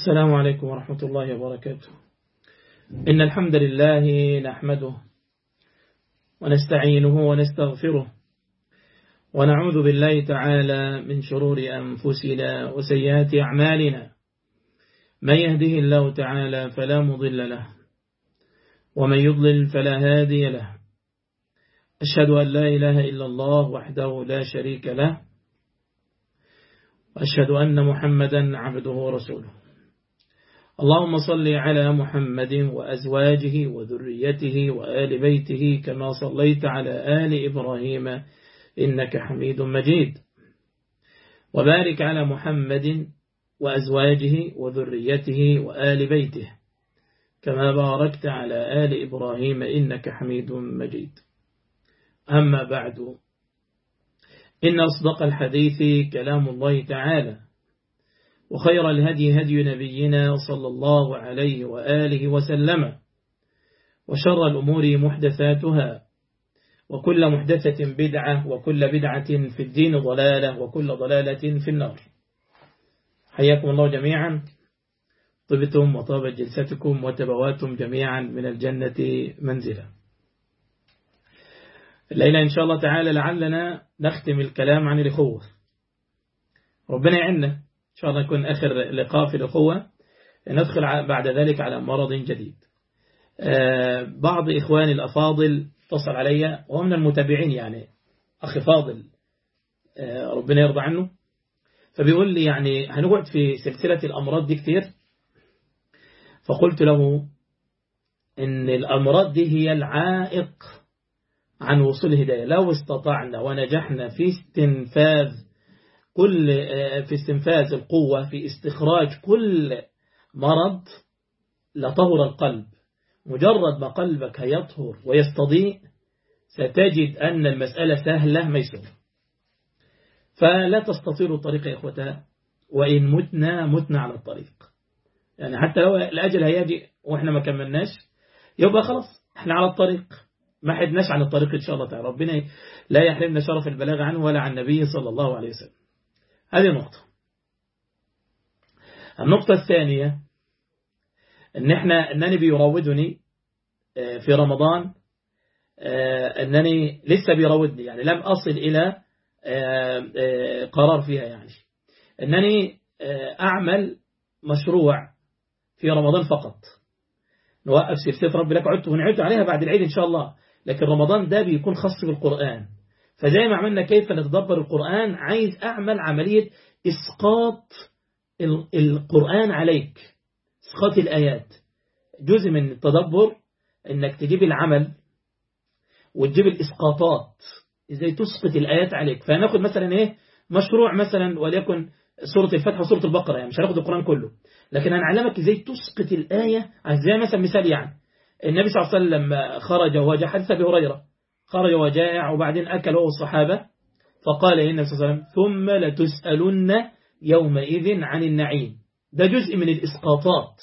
السلام عليكم ورحمة الله وبركاته إن الحمد لله نحمده ونستعينه ونستغفره ونعوذ بالله تعالى من شرور أنفسنا وسيئات أعمالنا من يهده الله تعالى فلا مضل له ومن يضلل فلا هادي له أشهد أن لا إله إلا الله وحده لا شريك له وأشهد أن محمدا عبده ورسوله اللهم صل على محمد وأزواجه وذريته وآل بيته كما صليت على آل إبراهيم إنك حميد مجيد وبارك على محمد وأزواجه وذريته وآل بيته كما باركت على آل إبراهيم إنك حميد مجيد أما بعد إن أصدق الحديث كلام الله تعالى وخير الهدي هدي نبينا صلى الله عليه وآله وسلم وشر الأمور محدثاتها وكل محدثة بدعة وكل بدعة في الدين ضلالة وكل ضلالة في النار حياكم الله جميعا طبتم وطابت جلستكم وتبواتم جميعا من الجنة منزلا الليلة إن شاء الله تعالى لعلنا نختم الكلام عن الأخوة ربنا يعنا إن شاء الله يكون آخر لقاء في الأخوة ندخل بعد ذلك على مرض جديد بعض إخواني الأفاضل اتصل علي وهو من المتابعين يعني أخي فاضل ربنا يرضى عنه فبيقول لي يعني هنقعد في سلسلة الأمراض دي كتير فقلت له إن الأمراض دي هي العائق عن وصول الهداية لو استطعنا ونجحنا في استنفاذ كل في استنفاذ القوة في استخراج كل مرض لطهر القلب مجرد ما قلبك هيطهر ويستضيء ستجد أن المسألة سهلة ميسورة فلا تستطيروا الطريق يا إخوتها وإن متنا متنا على الطريق يعني حتى لو الأجل هيجي وإحنا ما كملناش يبقى خلاص إحنا على الطريق ما حدناش عن الطريق إن شاء الله تعالى ربنا لا يحرمنا شرف البلاغ عنه ولا عن النبي صلى الله عليه وسلم هذه نقطة النقطة الثانية ان احنا انني بيراودني في رمضان انني لسه بيراودني يعني لم اصل الى قرار فيها يعني انني اعمل مشروع في رمضان فقط نوقف سلسلة رب لك عدت ونعدت عليها بعد العيد ان شاء الله لكن رمضان ده بيكون خاص بالقرآن فزي ما عملنا كيف نتدبر القرآن عايز اعمل عملية اسقاط القرآن عليك اسقاط الآيات جزء من التدبر انك تجيب العمل وتجيب الاسقاطات ازاي تسقط الآيات عليك فهناخد مثلا ايه مشروع مثلا وليكن سورة الفتح وسورة البقرة يعني مش هناخد القرآن كله لكن هنعلمك ازاي تسقط الآية زي مثلا مثال يعني النبي صلى الله عليه وسلم لما خرج وهو جاء حديث ابي هريرة خرج وجائع وبعدين أكل هو الصحابة فقال النبي صلى الله عليه وسلم ثم لتسألن يومئذ عن النعيم ده جزء من الإسقاطات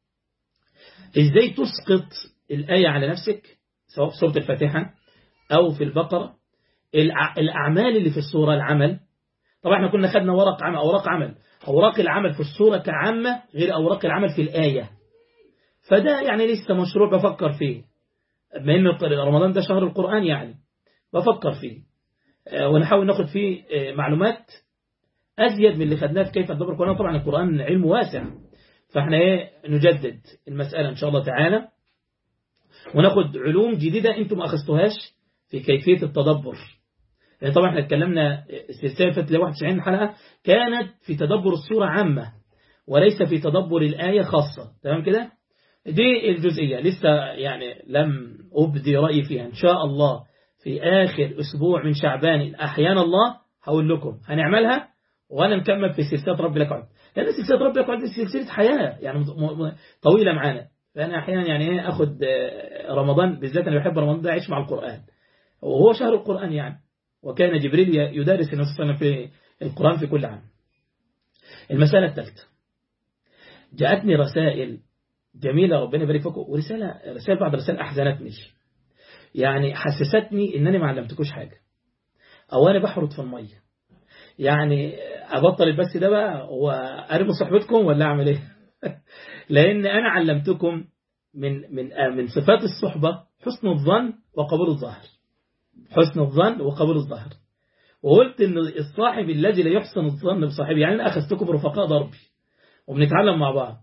ازاي تسقط الآية على نفسك سواء في سورة الفاتحة أو في البقرة الأعمال اللي في السورة العمل طبعا احنا كنا خدنا ورق عمل أوراق عمل أوراق العمل في السورة كعامة غير أوراق العمل في الآية فده يعني لسه مشروع بفكر فيه بما ان رمضان ده شهر القرآن يعني بفكر فيه ونحاول ناخد فيه معلومات أزيد من اللي خدناه في كيف تدبر القرآن طبعا القرآن علم واسع فاحنا ايه نجدد المسألة إن شاء الله تعالى وناخد علوم جديدة انتم ما أخذتوهاش في كيفية التدبر يعني طبعا احنا اتكلمنا السلسلة فاتت 91 حلقة كانت في تدبر السورة عامة وليس في تدبر الآية خاصة تمام كده دي الجزئية لسه يعني لم أبدي رأيي فيها إن شاء الله في آخر أسبوع من شعبان أحيانا الله هقول لكم هنعملها وأنا نكمل في سلسلة رب لك عد لأن سلسلة رب لك عد سلسلة حياة يعني طويلة معانا فأنا أحيانا يعني إيه أخد رمضان بالذات أنا بحب رمضان ده أعيش مع القرآن وهو شهر القرآن يعني وكان جبريل يدرس النبي صلى الله عليه وسلم في القرآن في كل عام المسألة الثالثة جاءتني رسائل جميلة ربنا يبارك فيكم ورسالة رسائل بعض الرسائل أحزنتني يعني حسستني إن أنا ما علمتكوش حاجة أو أنا بحرط في المية يعني أبطل البث ده بقى وأرمي صحبتكم ولا أعمل إيه لأن أنا علمتكم من من من صفات الصحبة حسن الظن وقبول الظاهر حسن الظن وقبول الظاهر وقلت ان الصاحب الذي لا يحسن الظن بصاحبه يعني انا اخذتكم رفقاء ضربي وبنتعلم مع بعض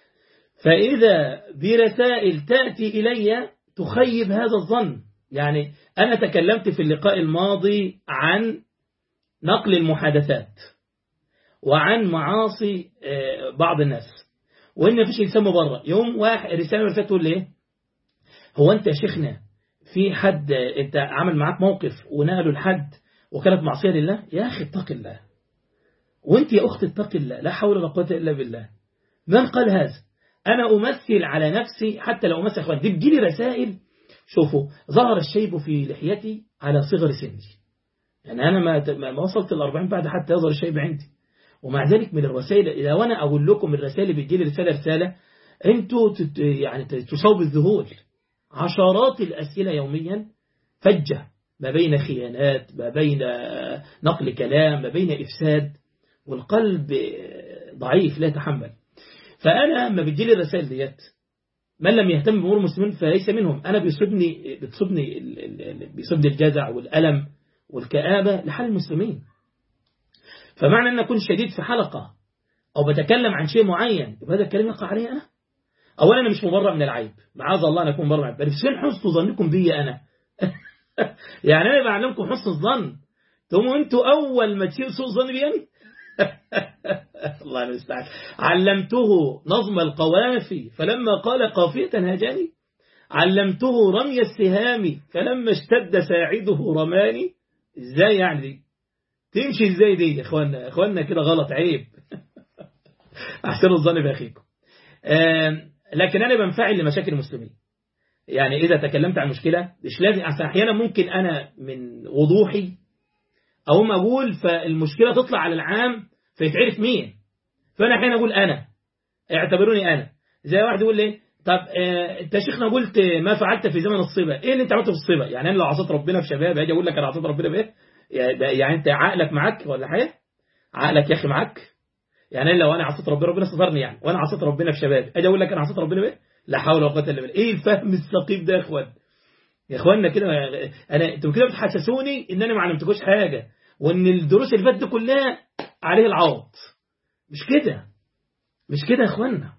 فاذا برسائل تاتي الي تخيب هذا الظن يعني انا تكلمت في اللقاء الماضي عن نقل المحادثات وعن معاصي بعض الناس وان مفيش انسان بره يوم واحد رساله اللي تقول ليه هو انت يا شيخنا في حد انت عمل معاك موقف ونقله لحد وكانت معصيه لله يا اخي اتق الله وانت يا اخت اتق الله لا حول ولا قوه الا بالله من قال هذا انا امثل على نفسي حتى لو امثل اخوان دي بتجيلي رسائل شوفوا ظهر الشيب في لحيتي على صغر سني يعني انا ما ما وصلت الأربعين بعد حتى يظهر الشيب عندي ومع ذلك من الرسائل إذا وأنا أقول لكم الرسائل اللي بتجيلي رسالة رسالة أنتوا يعني تصابوا الذهول عشرات الأسئلة يوميا فجة ما بين خيانات ما بين نقل كلام ما بين إفساد والقلب ضعيف لا يتحمل فأنا ما بتجيلي الرسائل ديت من لم يهتم بأمور المسلمين فليس منهم أنا بيصيبني بتصيبني بيصيبني الجزع والألم والكآبة لحال المسلمين فمعنى أن أكون شديد في حلقة أو بتكلم عن شيء معين يبقى هذا الكلام يقع علي أنا أولا أنا مش مبرر من العيب معاذ الله أن أكون مبرر من العيب بل فين حسن ظنكم بي أنا يعني أنا بعلمكم حسن الظن ثم أنتوا أول ما تسيء سوء ظن بي أنا الله المستعان علمته نظم القوافي فلما قال قافية هاجاني علمته رمي السهام فلما اشتد ساعده رماني ازاي يعني دي تمشي ازاي دي يا اخوانا يا اخوانا كده غلط عيب احسنوا الظن باخيكم لكن انا بنفعل لمشاكل المسلمين يعني اذا تكلمت عن مشكله مش لازم احيانا ممكن انا من وضوحي او ما اقول فالمشكله تطلع على العام فيتعرف مين فانا احيانا اقول انا اعتبروني انا زي واحد يقول لي طب انت يا شيخنا قلت ما فعلت في زمن الصبا ايه اللي انت عملته في الصبا يعني انا لو عصيت ربنا في شباب اجي اقول لك انا عصيت ربنا بايه يعني انت عقلك معاك ولا حاجه عقلك يا اخي معاك يعني لو انا عصيت ربنا ربنا سترني يعني وانا عصيت ربنا في شباب اجي اقول لك انا عصيت ربنا بايه لا حول ولا قوه الا بالله ايه الفهم الثقيل ده يا اخوان يا اخواننا كده انا انتوا كده بتحسسوني ان انا ما علمتكوش حاجه وان الدروس اللي فاتت كلها عليه العوض مش كده مش كده يا اخوانا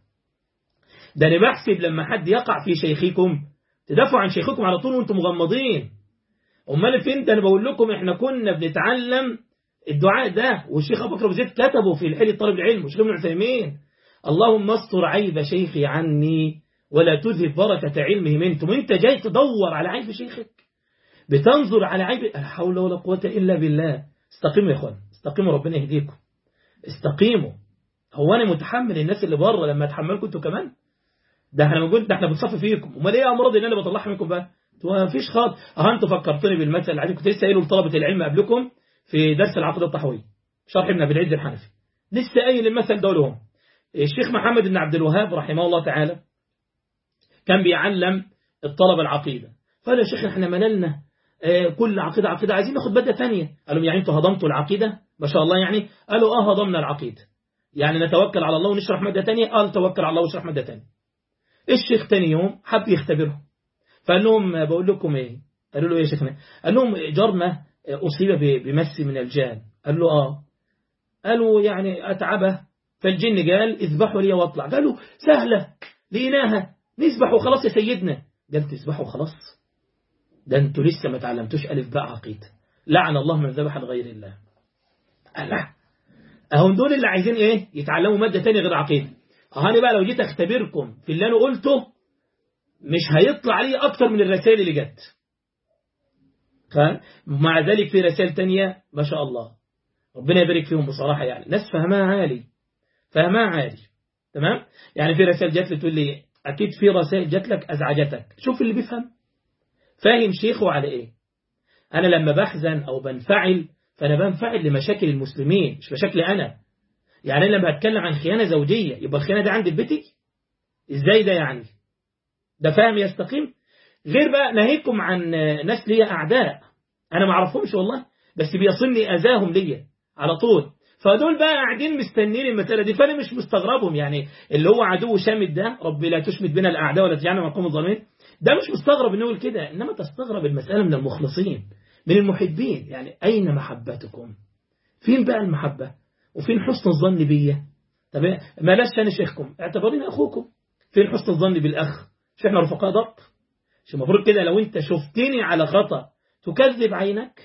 ده انا بحسب لما حد يقع في شيخكم تدافعوا عن شيخكم على طول وانتم مغمضين امال فين ده انا بقول لكم احنا كنا بنتعلم الدعاء ده والشيخ ابو بكر ابو زيد كتبه في الحل طالب العلم والشيخ ابن عثيمين اللهم استر عيب شيخي عني ولا تذهب بركة علمه منتم انت جاي تدور على عيب شيخك بتنظر على عيب لا حول ولا قوة إلا بالله استقيموا يا اخوان استقيموا ربنا يهديكم استقيموا هو انا متحمل الناس اللي بره لما اتحملكم انتوا كمان ده احنا موجود ده احنا بنصفي فيكم امال ايه امراض اللي انا بطلعها منكم بقى ما فيش خاط اه انتوا فكرتوني بالمثل اللي كنت لسه قايله لطلبه العلم قبلكم في درس العقيده الطحويه شرح ابن ابي العز الحنفي لسه قايل المثل ده لهم الشيخ محمد بن عبد الوهاب رحمه الله تعالى كان بيعلم الطلبه العقيده فقال يا شيخ احنا مللنا اه كل عقيده عقيده عايزين ناخد ماده ثانيه قال لهم يعني انتوا هضمتوا العقيده ما شاء الله يعني قالوا اه هضمنا العقيده يعني نتوكل على الله ونشرح ماده ثانيه قال توكل على الله واشرح ماده ثانيه الشيخ ثاني يوم حب يختبرهم فقال لهم بقول لكم ايه قالوا له ايه يا شيخنا قال لهم جارنا اصيب بمس من الجان قال له اه قالوا يعني اتعبه فالجن قال اذبحوا لي واطلع قالوا سهله لقيناها نذبح وخلاص يا سيدنا قال تذبحوا خلاص ده انتوا لسه ما تعلمتوش الف باء عقيده لعن الله من ذبح لغير الله لا اهم دول اللي عايزين ايه يتعلموا ماده ثانيه غير عقيده اهاني بقى لو جيت اختبركم في اللي انا قلته مش هيطلع لي اكتر من الرسائل اللي جت مع ذلك في رسائل تانية ما شاء الله ربنا يبارك فيهم بصراحة يعني ناس فهمها عالي فهمها عالي تمام يعني في رسائل جات لي تقول لي أكيد في رسائل جات لك أزعجتك شوف اللي بيفهم فاهم شيخه على إيه أنا لما بحزن أو بنفعل فأنا بنفعل لمشاكل المسلمين مش مشاكلي أنا يعني أنا لما هتكلم عن خيانة زوجية يبقى الخيانة دي عندي في بيتي إزاي ده يعني ده فاهم يستقيم غير بقى ناهيكم عن ناس ليا أعداء أنا ما أعرفهمش والله بس بيصلني أذاهم ليا على طول فدول بقى قاعدين مستنين المسألة دي فأنا مش مستغربهم يعني اللي هو عدو شامت ده ربي لا تشمت بنا الأعداء ولا تجعلنا من قوم الظالمين ده مش مستغرب انه يقول كده إنما تستغرب المسألة من المخلصين من المحبين يعني أين محبتكم فين بقى المحبة وفين حسن الظن بيا طب ما لاش أنا شيخكم اعتبرني أخوكم فين حسن الظن بالأخ مش احنا رفقاء ضبط مش المفروض كده لو انت شفتني على خطأ تكذب عينك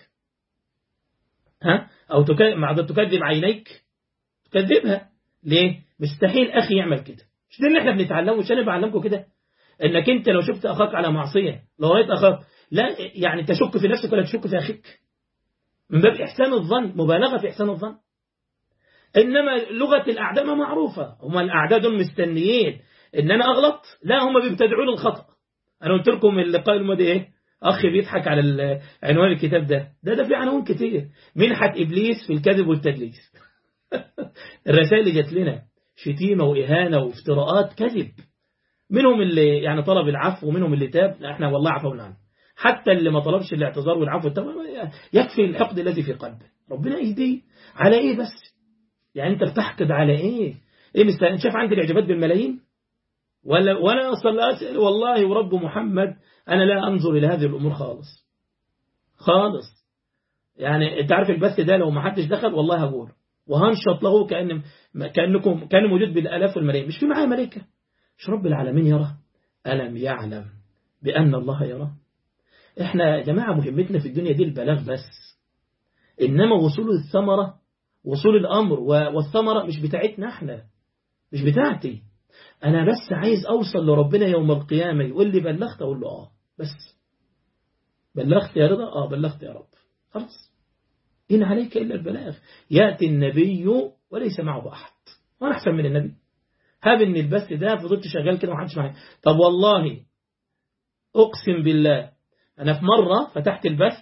ها أو تكذب عينيك تكذبها ليه مستحيل أخي يعمل كده مش ده اللي احنا بنتعلمه مش أنا بعلمكم كده انك انت لو شفت أخاك على معصية لو رأيت أخاك لا يعني تشك في نفسك ولا تشك في أخيك من باب إحسان الظن مبالغة في إحسان الظن إنما لغة الأعداء ما معروفة هم الأعداء دول مستنيين إن أنا أغلط لا هم بيبتدعوا للخطأ أنا قلت لكم اللقاء الماضي إيه أخ بيضحك على عنوان الكتاب ده ده ده في عناوين كتير منحة إبليس في الكذب والتدليس الرسائل اللي جات لنا شتيمة وإهانة وافتراءات كذب منهم اللي يعني طلب العفو ومنهم اللي تاب احنا والله عفونا عنه حتى اللي ما طلبش الاعتذار والعفو يكفي الحقد الذي في قلبه ربنا يهديه على ايه بس يعني انت بتحقد على ايه ايه مستنى انت شايف عندي الاعجابات بالملايين ولا وانا اصلا اسال والله ورب محمد انا لا انظر الى هذه الامور خالص خالص يعني انت عارف البث ده لو ما حدش دخل والله هقول وهنشط له كأن كأنكم كان موجود بالآلاف والملايين مش في معاه ملائكة مش رب العالمين يرى ألم يعلم بأن الله يرى احنا يا جماعة مهمتنا في الدنيا دي البلاغ بس إنما وصول الثمرة وصول الأمر والثمرة مش بتاعتنا احنا مش بتاعتي أنا بس عايز أوصل لربنا يوم القيامة يقول لي بلغت أقول له آه بس بلغت يا رضا آه بلغت يا رب خلاص إن عليك إلا البلاغ يأتي النبي وليس معه أحد وأنا أحسن من النبي هاب إن البث ده فضلت شغال كده ومحدش معايا طب والله أقسم بالله أنا في مرة فتحت البث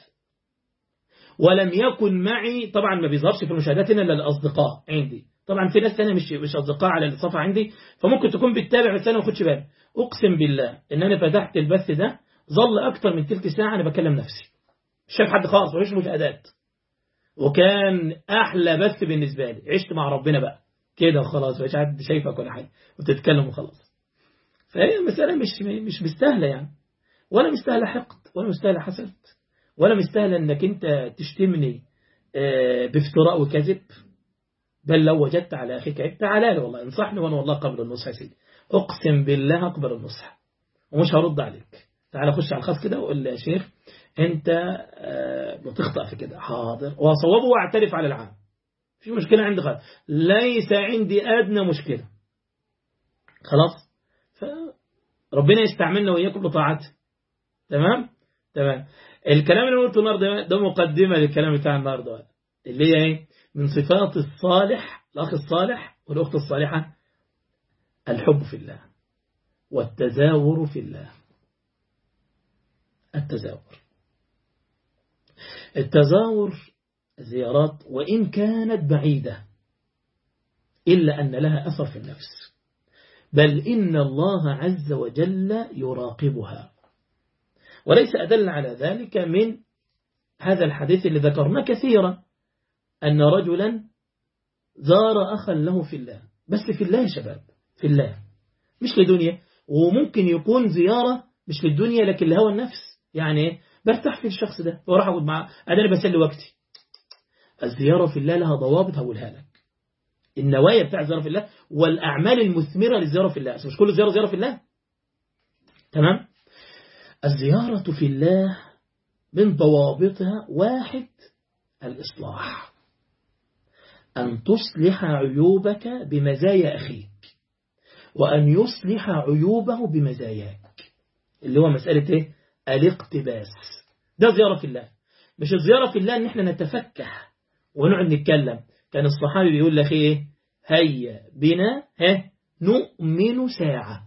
ولم يكن معي طبعا ما بيظهرش في المشاهدات إلا الأصدقاء عندي طبعا في ناس تانية مش مش أصدقاء على الصفحة عندي فممكن تكون بتتابع بس أنا ما خدش بالي أقسم بالله إن أنا فتحت البث ده ظل أكتر من تلت ساعة أنا بكلم نفسي مش شايف حد خالص مفيش مشاهدات وكان أحلى بث بالنسبة لي عشت مع ربنا بقى كده وخلاص مش حد شايفك ولا حاجة وتتكلم وخلاص فهي المسألة مش مش مستاهلة يعني ولا مستاهلة حقد ولا مستاهلة حسد ولا مستاهلة انك انت تشتمني بافتراء وكذب بل لو وجدت على أخيك عيب تعالى لي والله انصحني وأنا والله قبل النصح يا سيدي أقسم بالله أقبل النصح ومش هرد عليك تعالى خش على الخاص كده وقول لي يا شيخ أنت بتخطأ في كده حاضر وأصوبه وأعترف على العام في مشكلة عندي خالص ليس عندي أدنى مشكلة خلاص فربنا يستعملنا وإياكم بطاعته تمام تمام الكلام اللي قلته النهارده ده مقدمة للكلام بتاع النهارده اللي هي ايه من صفات الصالح الأخ الصالح والأخت الصالحة الحب في الله والتزاور في الله التزاور التزاور زيارات وإن كانت بعيدة إلا أن لها أثر في النفس بل إن الله عز وجل يراقبها وليس أدل على ذلك من هذا الحديث اللي ذكرنا كثيرا أن رجلا زار أخا له في الله بس في الله يا شباب في الله مش لدنيا وممكن يكون زيارة مش للدنيا لكن لهوى النفس يعني برتاح في الشخص ده وراح أقعد معاه أنا بسلي وقتي الزيارة في الله لها ضوابط هقولها لك النوايا بتاع الزيارة في الله والأعمال المثمرة للزيارة في الله مش كل زيارة زيارة في الله تمام الزيارة في الله من ضوابطها واحد الإصلاح أن تصلح عيوبك بمزايا أخيك وأن يصلح عيوبه بمزاياك اللي هو مسألة إيه؟ الاقتباس ده زيارة في الله مش الزيارة في الله أن احنا نتفكح ونقعد نتكلم كان الصحابي بيقول لك إيه هيا بنا ها نؤمن ساعة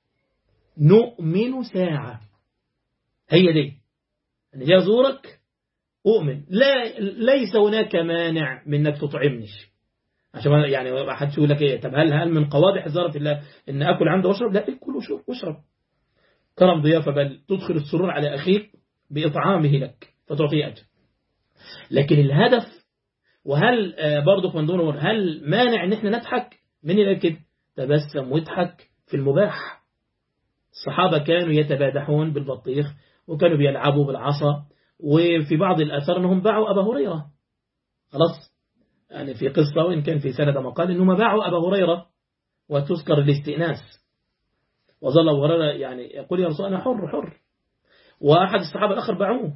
نؤمن ساعة هي دي أنا جاي أزورك أؤمن لا ليس هناك مانع من أنك تطعمني عشان يعني حد يقول لك إيه طب هل هل من قواضح زارة الله إن أكل عنده واشرب لا اكل وشرب واشرب كرم ضيافة بل تدخل السرور على أخيك بإطعامه لك فتعطيه أجر لكن الهدف وهل برضك من دون هل مانع ان احنا نضحك من اللي كده تبسم واضحك في المباح الصحابة كانوا يتبادحون بالبطيخ وكانوا بيلعبوا بالعصا وفي بعض الأثر أنهم باعوا أبا هريرة خلاص يعني في قصة وإن كان في سند مقال أنهم باعوا أبا هريرة وتذكر الاستئناس وظل أبو هريرة يعني يقول يا رسول أنا حر حر وأحد الصحابة الآخر باعوه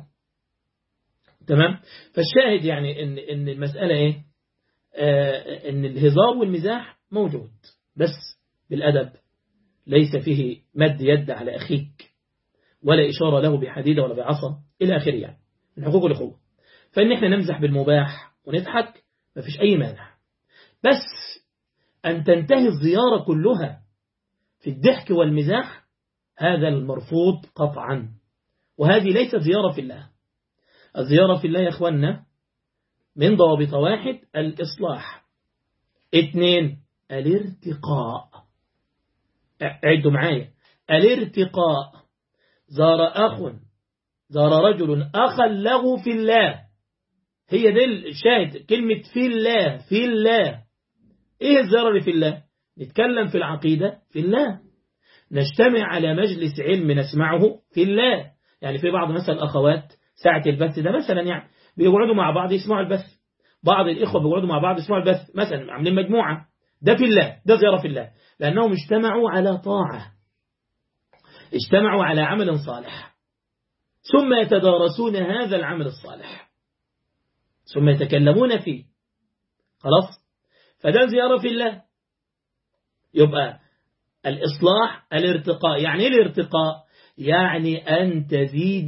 تمام فالشاهد يعني إن, إن المسألة إيه آه إن الهزار والمزاح موجود بس بالأدب ليس فيه مد يد على أخيك ولا إشارة له بحديدة ولا بعصا إلى آخره يعني من حقوق الأخوة فإن إحنا نمزح بالمباح ونضحك ما فيش أي مانع بس أن تنتهي الزيارة كلها في الضحك والمزاح هذا المرفوض قطعا وهذه ليست زيارة في الله الزيارة في الله يا أخوانا من ضوابط واحد الإصلاح اثنين الارتقاء عدوا معايا الارتقاء زار أخ زار رجل أخا له في الله هي دي الشاهد كلمة في الله في الله ايه الزيارة اللي في الله نتكلم في العقيدة في الله نجتمع على مجلس علم نسمعه في الله يعني في بعض مثلا الأخوات ساعة البث ده مثلا يعني بيقعدوا مع بعض يسمعوا البث بعض الإخوة بيقعدوا مع بعض يسمعوا البث مثلا عاملين مجموعة ده في الله ده زيارة في الله لأنهم اجتمعوا على طاعة اجتمعوا على عمل صالح ثم يتدارسون هذا العمل الصالح ثم يتكلمون فيه خلاص فده زيارة في الله يبقى الإصلاح الارتقاء يعني ايه الارتقاء يعني أن تزيد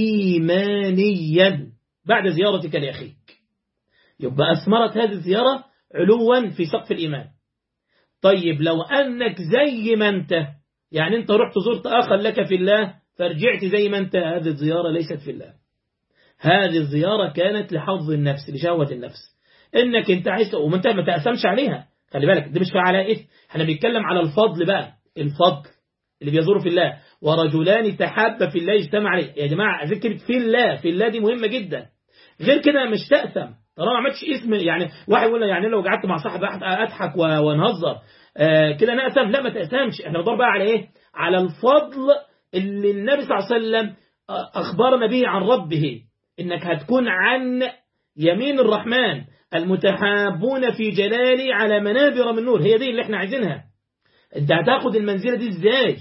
إيمانيا بعد زيارتك لأخيك يبقى أثمرت هذه الزيارة علوا في سقف الإيمان طيب لو أنك زي ما أنت يعني أنت رحت زرت أخا لك في الله فرجعت زي ما أنت هذه الزيارة ليست في الله هذه الزيارة كانت لحظ النفس لشهوة النفس إنك أنت عايز وما أنت ما تأسمش عليها خلي بالك دي مش على إيه احنا بنتكلم على الفضل بقى الفضل اللي بيزور في الله ورجلان تحابا في الله اجتمع عليه يا جماعة ذكر في الله في الله دي مهمة جدا غير كده مش تأثم طالما ما عملتش اسم يعني واحد يقول يعني لو قعدت مع صاحب اضحك ونهزر آه كده نأثم لا ما تأثمش احنا بندور بقى على ايه على الفضل اللي النبي صلى الله عليه وسلم اخبرنا به عن ربه انك هتكون عن يمين الرحمن المتحابون في جلالي على منابر من نور هي دي اللي احنا عايزينها انت هتاخد المنزلة دي ازاي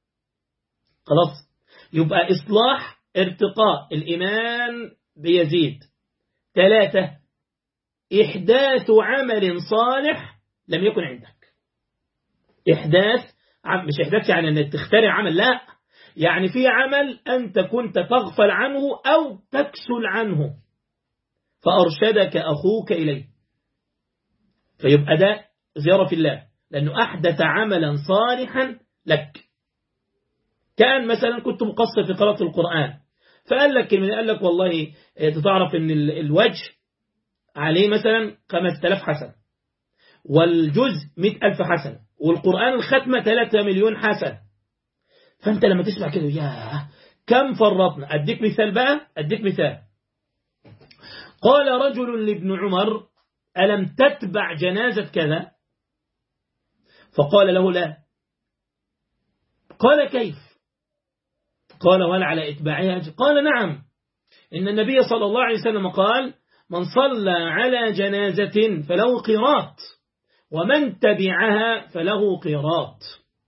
خلاص يبقى اصلاح ارتقاء الايمان بيزيد ثلاثة إحداث عمل صالح لم يكن عندك إحداث مش إحداث يعني أنك تخترع عمل لا يعني في عمل أنت كنت تغفل عنه أو تكسل عنه فأرشدك أخوك إليه فيبقى ده زيارة في الله لأنه أحدث عملا صالحا لك كان مثلا كنت مقصر في قراءة القرآن فقال لك قال لك والله تعرف ان الوجه عليه مثلا 5000 حسنة والجزء 100000 حسنة والقرآن الختمة 3 مليون حسنة فانت لما تسمع كده يا كم فرطنا اديك مثال بقى اديك مثال قال رجل لابن عمر ألم تتبع جنازة كذا فقال له لا قال كيف قال وهل على إتباعها قال نعم إن النبي صلى الله عليه وسلم قال من صلى على جنازة فله قيراط ومن تبعها فله قيراط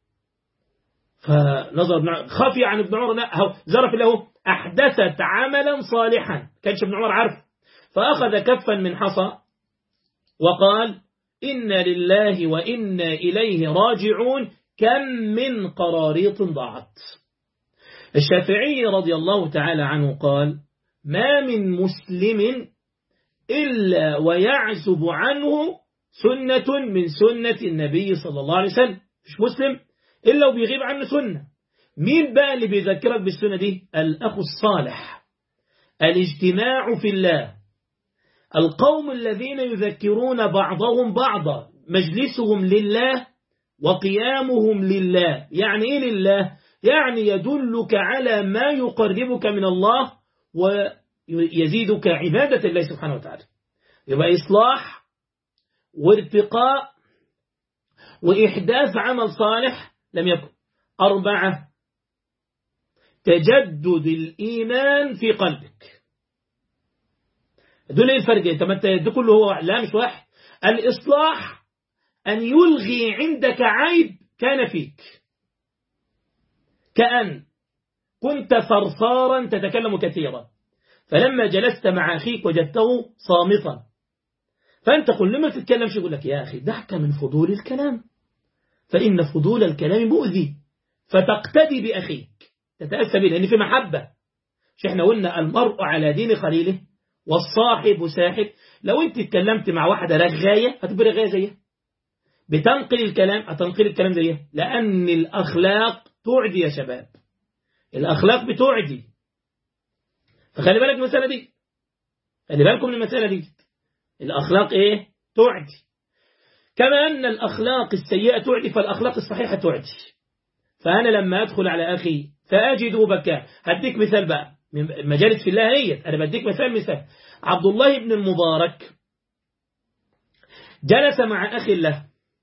فنظر ابن خفي عن ابن عمر زرف له أحدثت عملا صالحا كانش ابن عمر عارف فأخذ كفا من حصى وقال إن لله وإنا إليه راجعون كم من قراريط ضاعت الشافعي رضي الله تعالى عنه قال ما من مسلم إلا ويعزب عنه سنة من سنة النبي صلى الله عليه وسلم مش مسلم إلا وبيغيب عنه سنة مين بقى اللي بيذكرك بالسنة دي الأخ الصالح الاجتماع في الله القوم الذين يذكرون بعضهم بعضا مجلسهم لله وقيامهم لله يعني إيه لله يعني يدلك على ما يقربك من الله ويزيدك عبادة الله سبحانه وتعالى يبقى إصلاح وارتقاء وإحداث عمل صالح لم يكن أربعة تجدد الإيمان في قلبك دول ايه الفرق طب انت ده كله هو لا مش واحد الإصلاح أن يلغي عندك عيب كان فيك كأن كنت ثرثارا تتكلم كثيرا فلما جلست مع أخيك وجدته صامتا فأنت كل ما تتكلم يقول لك يا أخي دعك من فضول الكلام فإن فضول الكلام مؤذي فتقتدي بأخيك تتأسى به لأن في محبة مش احنا قلنا المرء على دين خليله والصاحب ساحب لو انت اتكلمت مع واحدة رغاية هتبقى رغاية زيها بتنقل الكلام هتنقل الكلام زيها لأن الأخلاق تعدي يا شباب الأخلاق بتعدي فخلي بالك من المسألة دي خلي بالكم من المسألة دي الأخلاق إيه تعدي كما أن الأخلاق السيئة تعدي فالأخلاق الصحيحة تعدي فأنا لما أدخل على أخي فأجده بكاء هديك مثال بقى من مجالس في الله هي أنا بديك مثال مثال عبد الله بن المبارك جلس مع أخي له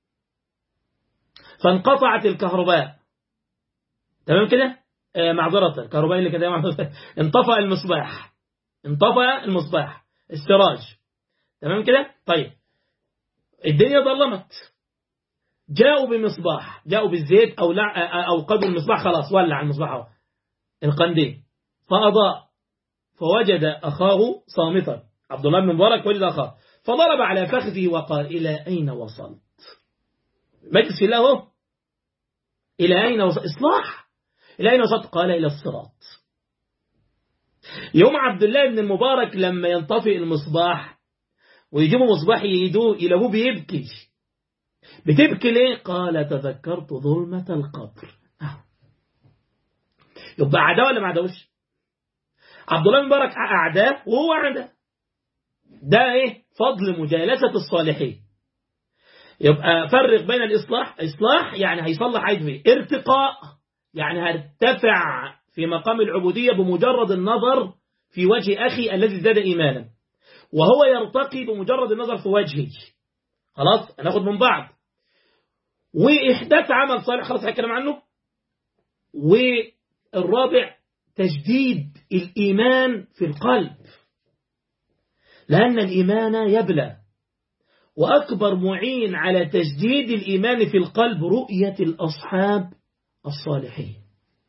فانقطعت الكهرباء تمام كده آه معذرة الكهرباء اللي كده انطفأ المصباح انطفأ المصباح السراج تمام كده طيب الدنيا ظلمت جاءوا بمصباح جاءوا بالزيت أو لع أو قدوا المصباح خلاص ولع المصباح اهو القنديل فأضاء فوجد أخاه صامتا عبد الله بن مبارك وجد أخاه فضرب على فخذه وقال إلى أين وصلت مجلس الله هو إلى أين وصلت إصلاح إلى أين وصلت قال إلى الصراط يوم عبد الله بن المبارك لما ينطفئ المصباح ويجيبوا مصباح يدوه يلاقوه بيبكي بتبكي ليه قال تذكرت ظلمة القبر يبقى عداء ولا ما عداوش عبد الله بن مبارك أعداء وهو أعداء ده إيه فضل مجالسة الصالحين يبقى فرق بين الإصلاح إصلاح يعني هيصلح عيد فيه ارتقاء يعني هرتفع في مقام العبودية بمجرد النظر في وجه أخي الذي زاد إيمانا وهو يرتقي بمجرد النظر في وجهي خلاص هناخد من بعض وإحداث عمل صالح خلاص هنتكلم عنه والرابع تجديد الإيمان في القلب لأن الإيمان يبلى وأكبر معين على تجديد الإيمان في القلب رؤية الأصحاب الصالحين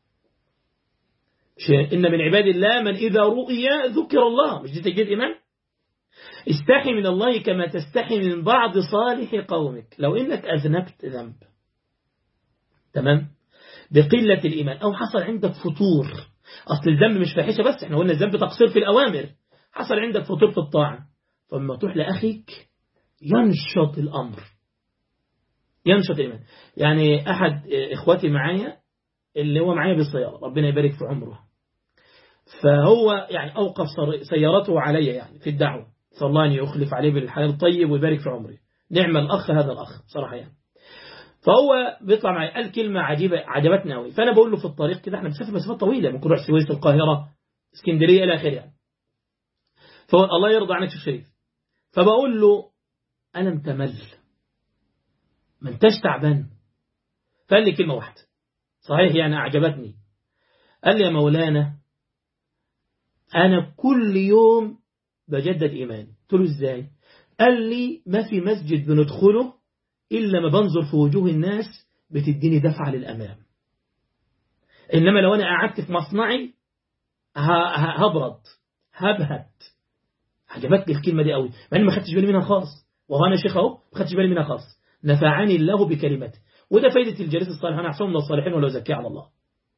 إن من عباد الله من إذا رؤي ذكر الله مش دي تجديد إيمان استحي من الله كما تستحي من بعض صالح قومك لو إنك أذنبت ذنب تمام بقلة الإيمان أو حصل عندك فطور أصل الذنب مش فاحشة بس احنا قلنا الذنب تقصير في الأوامر حصل عندك فطور في الطاعة فلما تروح لأخيك ينشط الأمر ينشط الإيمان يعني أحد إخواتي معايا اللي هو معايا بالسيارة ربنا يبارك في عمره فهو يعني أوقف سيارته علي يعني في الدعوة صلى الله أن يخلف عليه بالحلال الطيب ويبارك في عمري نعم الأخ هذا الأخ صراحة يعني فهو بيطلع معي قال كلمة عجيبة عجبتني قوي فأنا بقول له في الطريق كده احنا بنسافر مسافات طويلة ممكن نروح سويس القاهرة اسكندرية إلى آخره يعني فقال الله يرضى عنك شيخ شريف فبقول له أنا متمل ما انتش تعبان فقال لي كلمة واحدة صحيح يعني أعجبتني قال لي يا مولانا أنا كل يوم بجدد إيماني قلت له إزاي قال لي ما في مسجد بندخله إلا ما بنظر في وجوه الناس بتديني دفعة للأمام إنما لو أنا قعدت في مصنعي هبرد هبهت عجبتني الكلمة دي قوي مع إني ما خدتش بالي منها خالص وهو أنا شيخ أهو ما خدتش بالي منها خالص نفعني الله بكلمته وده فايدة الجليس الصالح أنا أحسن من الصالحين ولو زكي على الله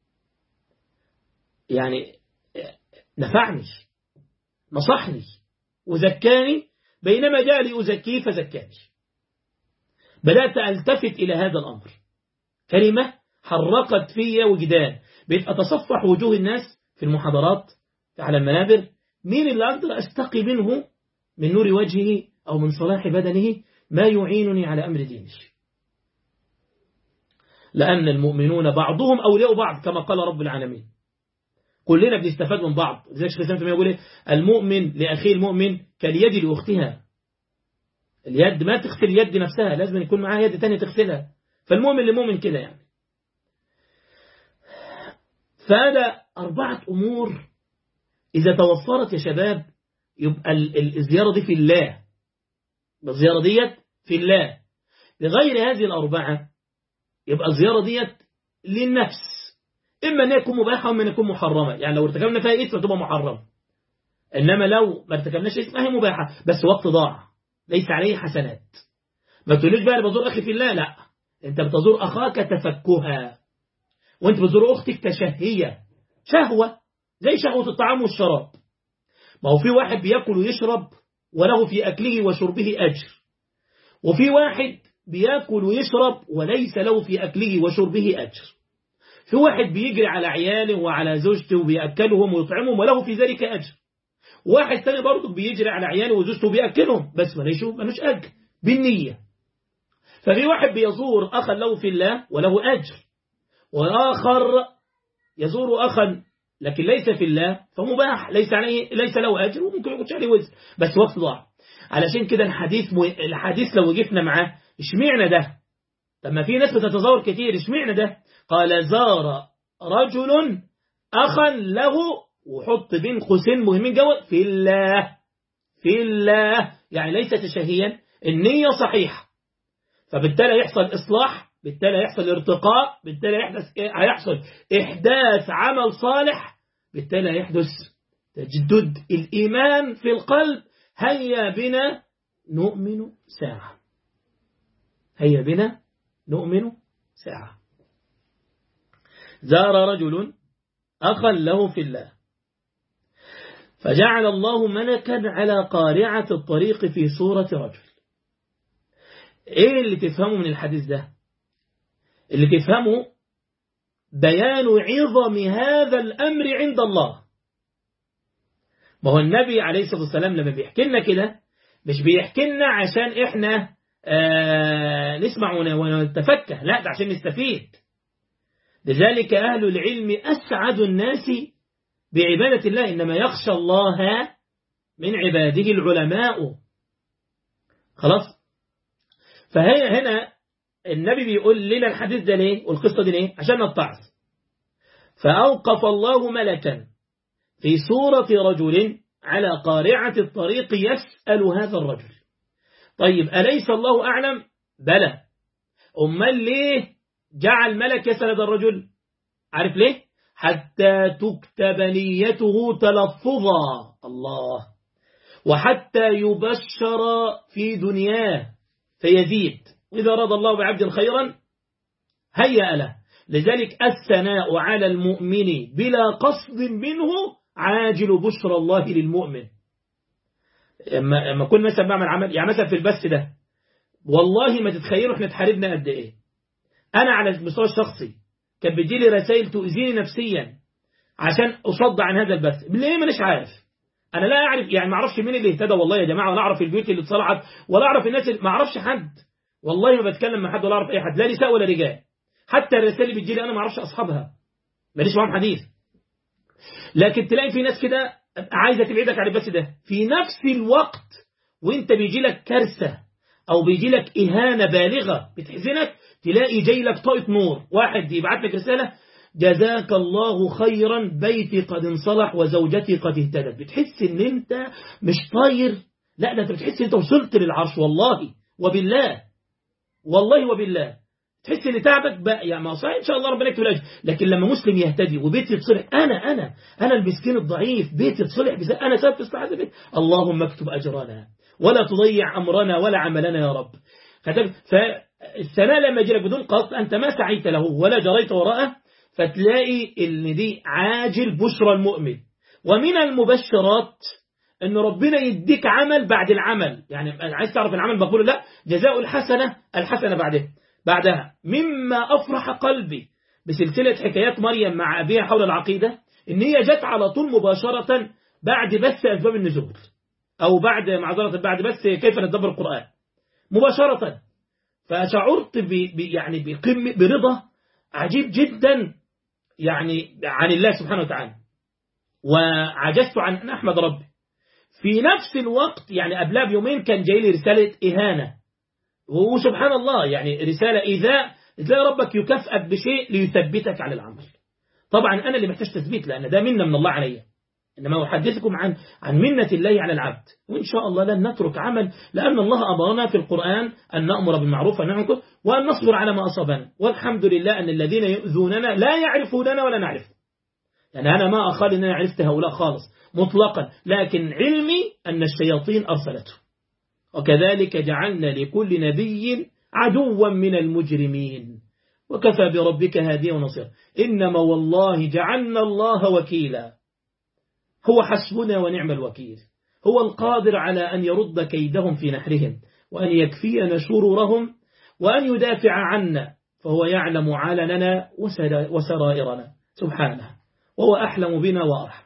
يعني نفعني نصحني وزكاني بينما جاء لي أزكيه فزكاني بدأت ألتفت إلى هذا الأمر كلمة حرقت في وجدان بقيت أتصفح وجوه الناس في المحاضرات على المنابر مين اللي أقدر أستقي منه من نور وجهه أو من صلاح بدنه ما يعينني على أمر ديني لأن المؤمنون بعضهم أولياء بعض كما قال رب العالمين كلنا بنستفاد من بعض زي شيخ الإسلام يقول المؤمن لأخيه المؤمن كاليد لأختها اليد ما تغسل اليد نفسها لازم يكون معاها يد تانية تغسلها فالمؤمن لمؤمن كده يعني فهذا أربعة أمور إذا توفرت يا شباب يبقى الزيارة دي في الله الزيارة ديت في الله لغير هذه الأربعة يبقى الزيارة ديت للنفس إما أن يكون مباحة وإما أن يكون محرمة يعني لو ارتكبنا فيها إثم تبقى محرمة إنما لو ما ارتكبناش إثم هي مباحة بس وقت ضاع ليس عليه حسنات ما تقوليش بقى أنا بزور أخي في الله لا أنت بتزور أخاك تفكها وأنت بتزور أختك تشهية شهوة زي شهوة الطعام والشراب ما هو في واحد بيأكل ويشرب وله في أكله وشربه أجر وفي واحد بيأكل ويشرب وليس له في أكله وشربه أجر في واحد بيجري على عياله وعلى زوجته وبيأكلهم ويطعمهم وله في ذلك أجر واحد ثاني برضه بيجري على عياله وزوجته وبيأكلهم بس ملوش ملوش أجر بالنية ففي واحد بيزور أخا له في الله وله أجر وآخر يزور أخا لكن ليس في الله فمباح ليس عليه ليس له أجر وممكن يكون عليه وزر بس وقت ضاع علشان كده الحديث مو... الحديث لو وقفنا معاه اشمعنى ده لما في ناس بتتزور كتير اشمعنى ده قال زار رجل أخا له وحط بين قوسين مهمين جوا في الله في الله يعني ليس تشهيا النية صحيحة فبالتالي يحصل إصلاح بالتالي هيحصل ارتقاء بالتالي هيحدث هيحصل إحداث عمل صالح بالتالي هيحدث تجدد الإيمان في القلب هيا بنا نؤمن ساعة هيا بنا نؤمن ساعة زار رجل أخا له في الله فجعل الله ملكا على قارعة الطريق في صورة رجل ايه اللي تفهمه من الحديث ده اللي تفهمه بيان عظم هذا الأمر عند الله ما هو النبي عليه الصلاة والسلام لما بيحكي لنا كده مش بيحكي لنا عشان احنا آه نسمع ونتفكه لا ده عشان نستفيد لذلك أهل العلم أسعد الناس بعبادة الله إنما يخشى الله من عباده العلماء خلاص فهي هنا النبي بيقول لنا الحديث ده ليه والقصة دي ليه عشان نتعظ فأوقف الله ملكا في صورة رجل على قارعة الطريق يسأل هذا الرجل طيب أليس الله أعلم بلى أمال ليه جعل ملك يسأل هذا الرجل عارف ليه حتى تكتب نيته تلفظا الله وحتى يبشر في دنياه فيزيد وإذا أراد الله بعبد خيرا هيأ له لذلك الثناء على المؤمن بلا قصد منه عاجل بشرى الله للمؤمن اما كنا مثلا بعمل عمل يعني مثلا في البث ده والله ما تتخيلوا احنا اتحاربنا قد ايه انا على المستوى الشخصي كان بيجي لي رسائل تؤذيني نفسيا عشان اصد عن هذا البث ليه مانيش عارف انا لا اعرف يعني ما اعرفش مين اللي اهتدى والله يا جماعه ولا اعرف البيوت اللي اتصلحت ولا اعرف الناس اللي ما اعرفش حد والله ما بتكلم مع حد ولا اعرف اي حد لا نساء ولا رجال حتى الرسائل اللي بتجي لي انا ما اعرفش اصحابها ماليش معاهم حديث لكن تلاقي في ناس كده عايزه تبعدك عن البث ده في نفس الوقت وانت بيجي لك كارثه او بيجي لك اهانه بالغه بتحزنك تلاقي جاي لك طاقه نور واحد يبعت لك رساله جزاك الله خيرا بيتي قد انصلح وزوجتي قد اهتدت بتحس ان انت مش طاير لا ده انت بتحس انت وصلت للعرش والله وبالله والله وبالله تحس ان تعبك بقى يعني ما صحيح ان شاء الله ربنا يكتب الاجر لكن لما مسلم يهتدي وبيتي يتصلح انا انا انا المسكين الضعيف بيتي يتصلح بس انا سبب في اصلاح هذا البيت اللهم اكتب اجرنا ولا تضيع امرنا ولا عملنا يا رب فالثناء لما يجي لك بدون قصد انت ما سعيت له ولا جريت وراءه فتلاقي ان دي عاجل بشرى المؤمن ومن المبشرات ان ربنا يديك عمل بعد العمل يعني عايز تعرف العمل بقول لا جزاء الحسنة الحسنة بعدها بعدها مما أفرح قلبي بسلسلة حكايات مريم مع أبيها حول العقيدة إن هي جت على طول مباشرة بعد بث أسباب النزول أو بعد معذرة بعد بث كيف ندبر القرآن مباشرة فشعرت ب يعني بقمة برضا عجيب جدا يعني عن الله سبحانه وتعالى وعجزت عن أن أحمد ربي في نفس الوقت يعني قبلها بيومين كان جاي لي رسالة إهانة وسبحان الله يعني رسالة إذا تلاقي ربك يكافئك بشيء ليثبتك على العمل طبعا أنا اللي محتاج تثبيت لأن ده منة من الله علي إنما أحدثكم عن عن منة الله على العبد وإن شاء الله لن نترك عمل لأن الله أمرنا في القرآن أن نأمر بالمعروف ونهى عن المنكر وأن نصبر على ما أصابنا والحمد لله أن الذين يؤذوننا لا يعرفوننا ولا نعرفهم يعني أنا ما أخال أن أنا عرفت هؤلاء خالص مطلقا لكن علمي أن الشياطين أرسلته وكذلك جعلنا لكل نبي عدوا من المجرمين وكفى بربك هاديا ونصيرا إنما والله جعلنا الله وكيلا هو حسبنا ونعم الوكيل هو القادر على أن يرد كيدهم في نحرهم وأن يكفينا شرورهم وأن يدافع عنا فهو يعلم علننا وسرائرنا سبحانه وهو أحلم بنا وأرحم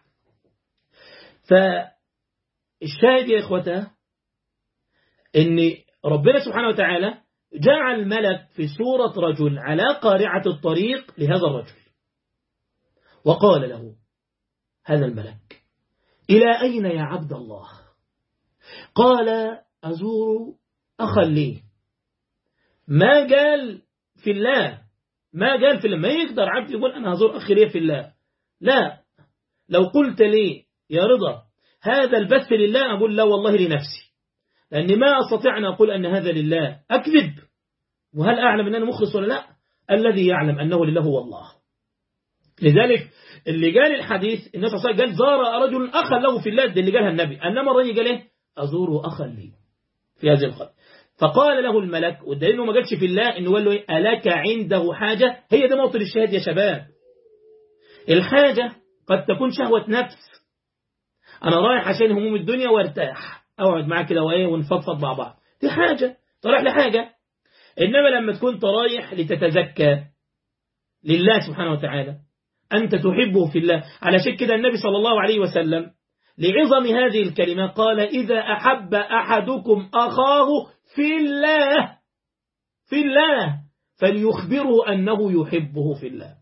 فالشاهد يا إخوته أن ربنا سبحانه وتعالى جعل ملك في صورة رجل على قارعة الطريق لهذا الرجل وقال له هذا الملك إلى أين يا عبد الله قال أزور أخا لي ما قال في الله ما قال في الله ما يقدر عبد يقول أنا هزور أخي لي في الله لا لو قلت لي يا رضا هذا البث لله أقول لا والله لنفسي لأني ما أستطيع أن أقول أن هذا لله أكذب وهل أعلم أن أنا مخلص ولا لا الذي يعلم أنه لله هو الله لذلك اللي قال الحديث النبي صلى الله عليه وسلم قال زار رجل أخا له في الله ده اللي قالها النبي أنما الرجل قال إيه أزور أخا لي في هذه الخط فقال له الملك والدليل انه ما قالش في الله انه قال له إيه ألك عنده حاجة هي ده موطن الشهاد يا شباب الحاجة قد تكون شهوة نفس أنا رايح عشان هموم الدنيا وارتاح أقعد معاك كده وإيه ونفضفض مع بعض دي حاجة طرح لحاجة إنما لما تكون رايح لتتزكى لله سبحانه وتعالى أنت تحبه في الله على شك كده النبي صلى الله عليه وسلم لعظم هذه الكلمة قال إذا أحب أحدكم أخاه في الله في الله فليخبره أنه يحبه في الله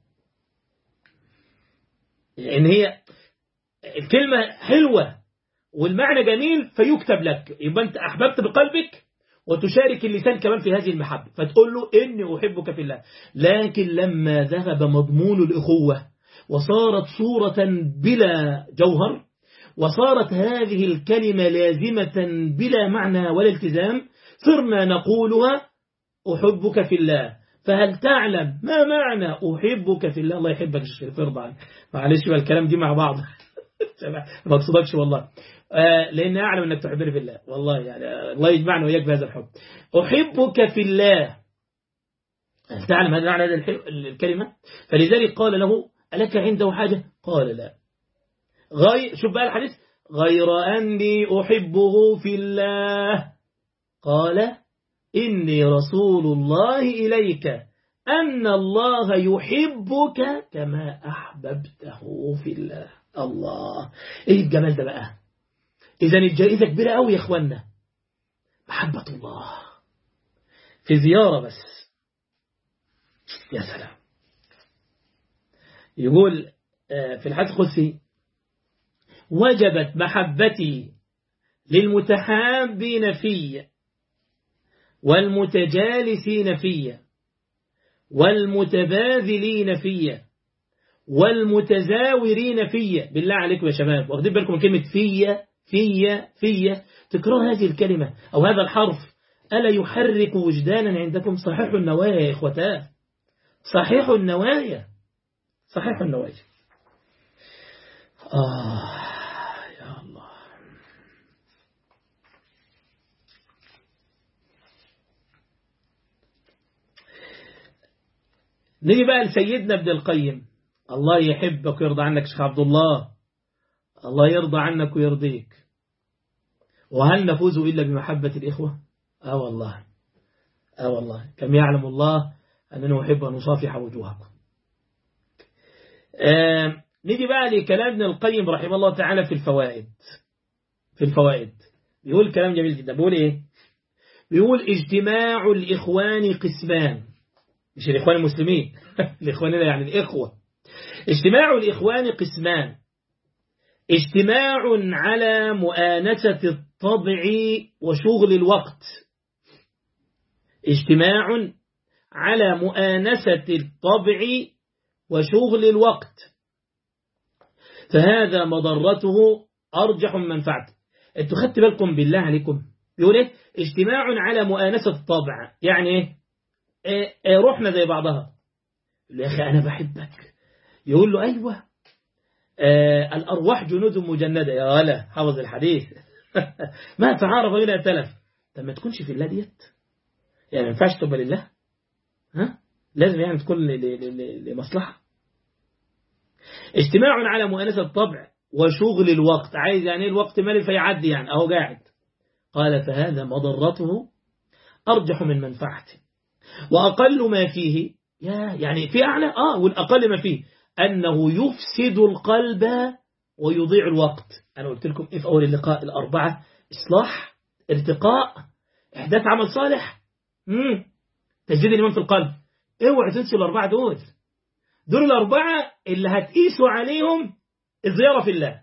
يعني هي الكلمة حلوة والمعنى جميل فيكتب لك يبقى أنت أحببت بقلبك وتشارك اللسان كمان في هذه المحبة فتقول له إني أحبك في الله لكن لما ذهب مضمون الإخوة وصارت صورة بلا جوهر وصارت هذه الكلمة لازمة بلا معنى ولا التزام صرنا نقولها أحبك في الله فهل تعلم ما معنى أحبك في الله الله يحبك الشريف ارضى عنك معلش بقى الكلام دي مع بعض ما تصدقش والله آه لأن أعلم أنك تحبني في الله والله يعني الله يجمعنا وإياك بهذا الحب أحبك في الله هل تعلم هذا معنى الكلمة فلذلك قال له ألك عنده حاجة قال لا غير شوف بقى الحديث غير أني أحبه في الله قال إني رسول الله إليك أن الله يحبك كما أحببته في الله الله إيه الجمال ده بقى إذا الجائزة كبيرة أوي يا إخوانا محبة الله في زيارة بس يا سلام يقول في الحديث القدسي وجبت محبتي للمتحابين في والمتجالسين في والمتباذلين في والمتزاورين في بالله عليكم يا شباب واخدين بالكم من كلمة في في في تكرار هذه الكلمة أو هذا الحرف ألا يحرك وجدانا عندكم صحيح النوايا يا إخوتاه صحيح النوايا صحيح النوايا آه يا الله نيجي بقى لسيدنا ابن القيم الله يحبك ويرضى عنك شيخ عبد الله الله يرضى عنك ويرضيك وهل نفوز إلا بمحبة الإخوة آه والله آه والله كم يعلم الله أننا أحب أن نصافح وجوهكم آه نيجي بقى لكلام ابن القيم رحمه الله تعالى في الفوائد في الفوائد بيقول كلام جميل جدا بيقول إيه بيقول اجتماع الإخوان قسمان مش الإخوان المسلمين الإخوان يعني الإخوة اجتماع الإخوان قسمان اجتماع على مؤانسة الطبع وشغل الوقت اجتماع على مؤانسة الطبع وشغل الوقت فهذا مضرته أرجح من منفعته انتوا خدت بالكم بالله عليكم يقول ايه اجتماع على مؤانسة الطبع يعني ايه, إيه, إيه روحنا زي بعضها يقول له يا أخي أنا بحبك يقول له أيوة آه الأرواح جنود مجندة يا ولا حافظ الحديث ما تعارف إلى تلف طب ما تكونش في الله ديت يعني ما ينفعش تبقى لله ها لازم يعني تكون لمصلحة اجتماع على مؤانسة الطبع وشغل الوقت عايز يعني الوقت مالي فيعدي يعني أهو قاعد قال فهذا مضرته أرجح من منفعته وأقل ما فيه يا يعني في أعلى آه والأقل ما فيه أنه يفسد القلب ويضيع الوقت أنا قلت لكم إيه في أول اللقاء الأربعة إصلاح ارتقاء إحداث عمل صالح مم. تجديد الإيمان في القلب اوعى تنسوا الأربعة دول دول الأربعة اللي هتقيسوا عليهم الزيارة في الله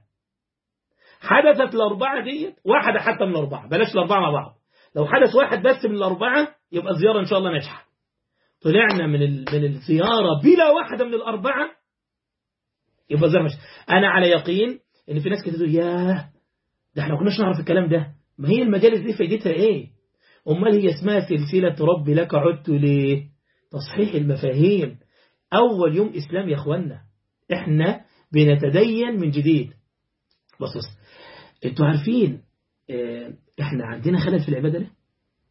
حدثت الأربعة دي واحدة حتى من الأربعة بلاش الأربعة مع بعض لو حدث واحد بس من الأربعة يبقى الزيارة إن شاء الله ناجحة طلعنا من من الزيارة بلا واحدة من الأربعة يبقى الزيارة مش أنا على يقين إن في ناس كده تقول ياه ده احنا ما كناش نعرف الكلام ده ما هي المجالس دي فايدتها إيه أمال هي اسمها سلسلة رب لك عدت ليه تصحيح المفاهيم أول يوم إسلام يا أخوانا إحنا بنتدين من جديد بص بص انتوا عارفين اه إحنا عندنا خلل في العبادة ليه؟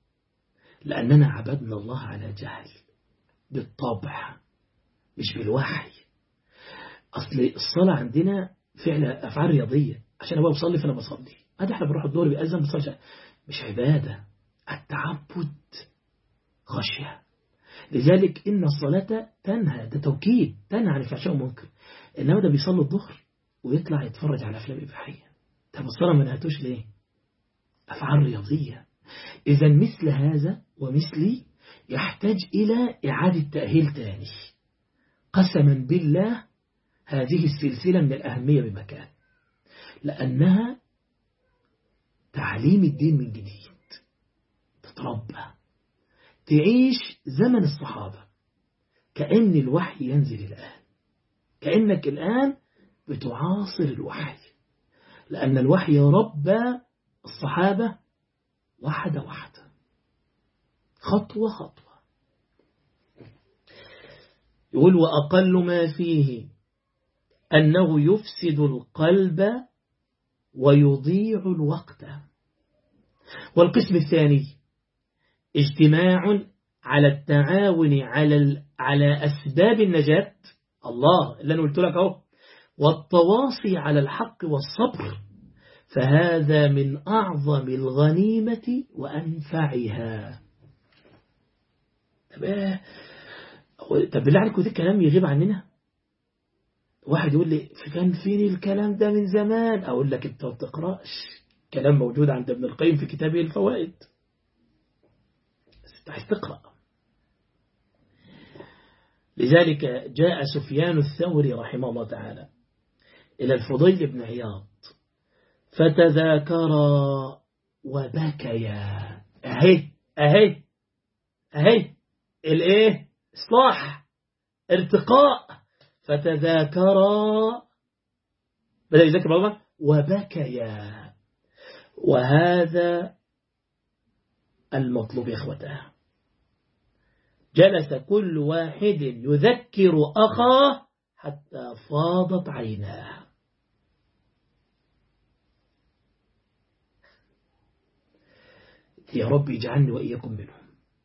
لأننا عبدنا الله على جهل بالطبع مش بالوحي أصل الصلاة عندنا فعل أفعال رياضية عشان أبقى بصلي فأنا بصلي هذا إحنا بنروح الدور بيأذن بصلي مش عبادة التعبد خشية لذلك إن الصلاة تنهى ده توكيد تنهى عن الفحشاء والمنكر إنما ده بيصلي الظهر ويطلع يتفرج على أفلام إباحية طب الصلاة ما نهتوش ليه أفعال رياضية إذا مثل هذا ومثلي يحتاج إلى إعادة تأهيل تاني قسما بالله هذه السلسلة من الأهمية بمكان لأنها تعليم الدين من جديد تتربى تعيش زمن الصحابة كأن الوحي ينزل الآن كأنك الآن بتعاصر الوحي لأن الوحي ربى الصحابة واحدة واحدة خطوة خطوة يقول وأقل ما فيه أنه يفسد القلب ويضيع الوقت والقسم الثاني اجتماع على التعاون على على أسباب النجاة الله اللي أنا قلت لك أهو والتواصي على الحق والصبر فهذا من أعظم الغنيمة وأنفعها طب طب بالله عليكم ده الكلام يغيب عننا واحد يقول لي كان فيني الكلام ده من زمان أقول لك أنت ما بتقرأش كلام موجود عند ابن القيم في كتابه الفوائد بس أنت عايز تقرأ لذلك جاء سفيان الثوري رحمه الله تعالى إلى الفضيل بن عياض فتذاكرا وبكيا أهي أهي أهي الإيه إصلاح ارتقاء فتذاكرا بدأ يذكر الله وبكيا وهذا المطلوب يا إخوته جلس كل واحد يذكر أخاه حتى فاضت عيناه يا رب اجعلني وإياكم منهم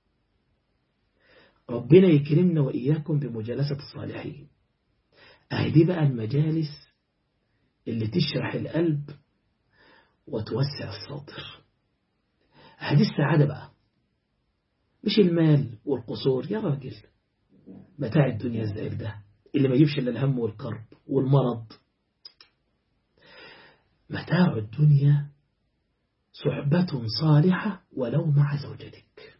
ربنا يكرمنا وإياكم بمجالسة الصالحين أهدي بقى المجالس اللي تشرح القلب وتوسع الصدر هذه السعادة بقى مش المال والقصور يا راجل متاع الدنيا الزائل ده اللي ما يجيبش إلا الهم والكرب والمرض متاع الدنيا صحبة صالحة ولو مع زوجتك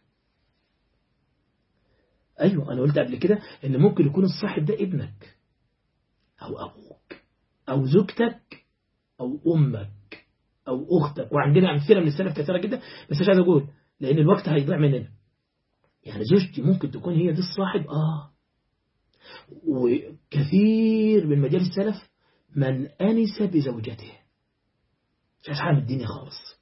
أيوة أنا قلت قبل كده إن ممكن يكون الصاحب ده ابنك أو أبوك أو زوجتك أو أمك أو أختك وعندنا أمثلة من السلف كثيرة جدا بس مش عايز أقول لأن الوقت هيضيع مننا يعني زوجتي ممكن تكون هي دي الصاحب آه وكثير من مجال السلف من أنس بزوجته مش عايز حاجة من الدنيا خالص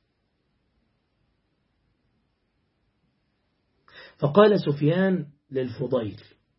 فقال سفيان للفضيل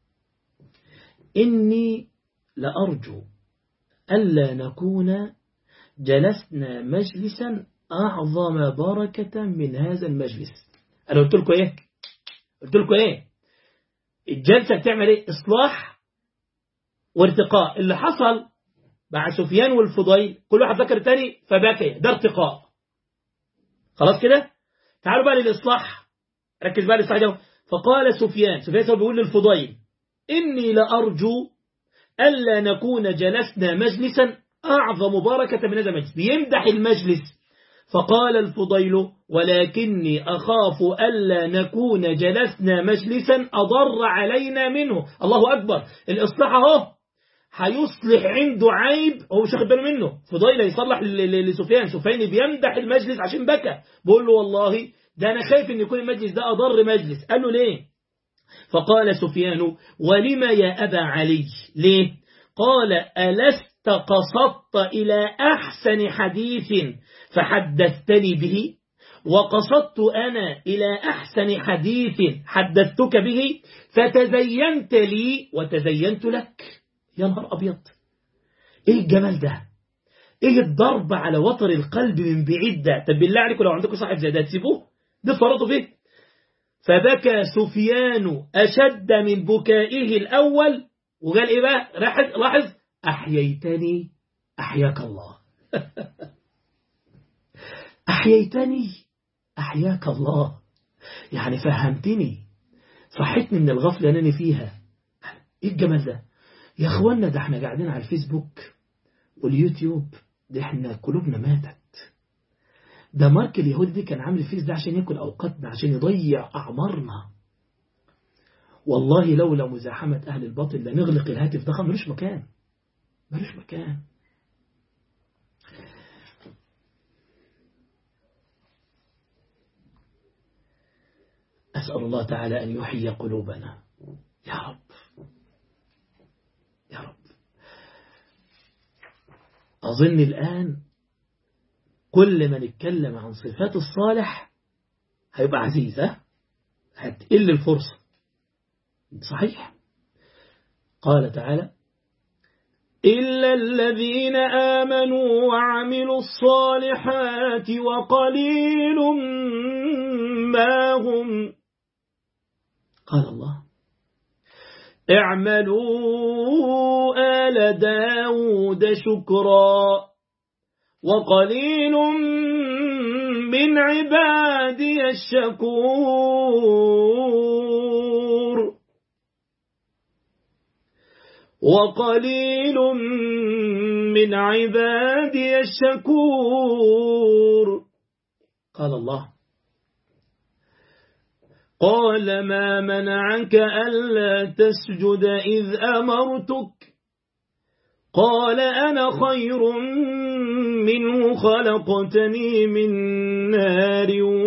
إني لأرجو ألا نكون جلسنا مجلسا أعظم بركة من هذا المجلس أنا قلت لكم إيه قلت لكم إيه الجلسة بتعمل إيه إصلاح وارتقاء اللي حصل مع سفيان والفضيل كل واحد ذكر الثاني فبكي ده ارتقاء خلاص كده تعالوا بقى للإصلاح ركز بقى للإصلاح ده فقال سفيان سفيان سوى بيقول للفضيل إني لأرجو ألا نكون جلسنا مجلسا أعظم بركة من هذا المجلس بيمدح المجلس فقال الفضيل ولكني أخاف ألا نكون جلسنا مجلسا أضر علينا منه الله أكبر الإصلاح اهو هيصلح عنده عيب هو مش واخد باله منه فضيل يصلح لسفيان سفيان بيمدح المجلس عشان بكى بقول له والله ده أنا خايف أن يكون المجلس ده أضر مجلس قال له ليه فقال سفيان ولم يا أبا علي ليه قال ألست قصدت إلى أحسن حديث فحدثتني به وقصدت أنا إلى أحسن حديث حدثتك به فتزينت لي وتزينت لك يا نهار أبيض إيه الجمال ده إيه الضرب على وتر القلب من بعيد ده طب بالله عليكم لو عندكم صاحب زي ده تسيبوه ده فرضوا فيه فبكى سفيان أشد من بكائه الأول وقال إيه بقى لاحظ لاحظ أحييتني أحياك الله أحييتني أحياك الله يعني فهمتني صحتني من الغفلة أنني فيها إيه الجمال ده يا أخوانا ده احنا قاعدين على الفيسبوك واليوتيوب ده احنا قلوبنا ماتت ده مارك اليهودي دي كان عامل الفيس ده عشان ياكل أوقاتنا عشان يضيع أعمارنا والله لولا مزاحمة أهل الباطل لنغلق الهاتف ده ملوش مكان ملوش مكان أسأل الله تعالى أن يحيي قلوبنا يا رب يا رب أظن الآن كل ما نتكلم عن صفات الصالح هيبقى عزيز ها هتقل الفرصة صحيح قال تعالى إلا الذين آمنوا وعملوا الصالحات وقليل ما هم قال الله اعملوا آل داود شكرا وقليل من عبادي الشكور وقليل من عبادي الشكور قال الله قال ما منعك ألا تسجد إذ أمرتك قال أنا خير منه خلقتني من نار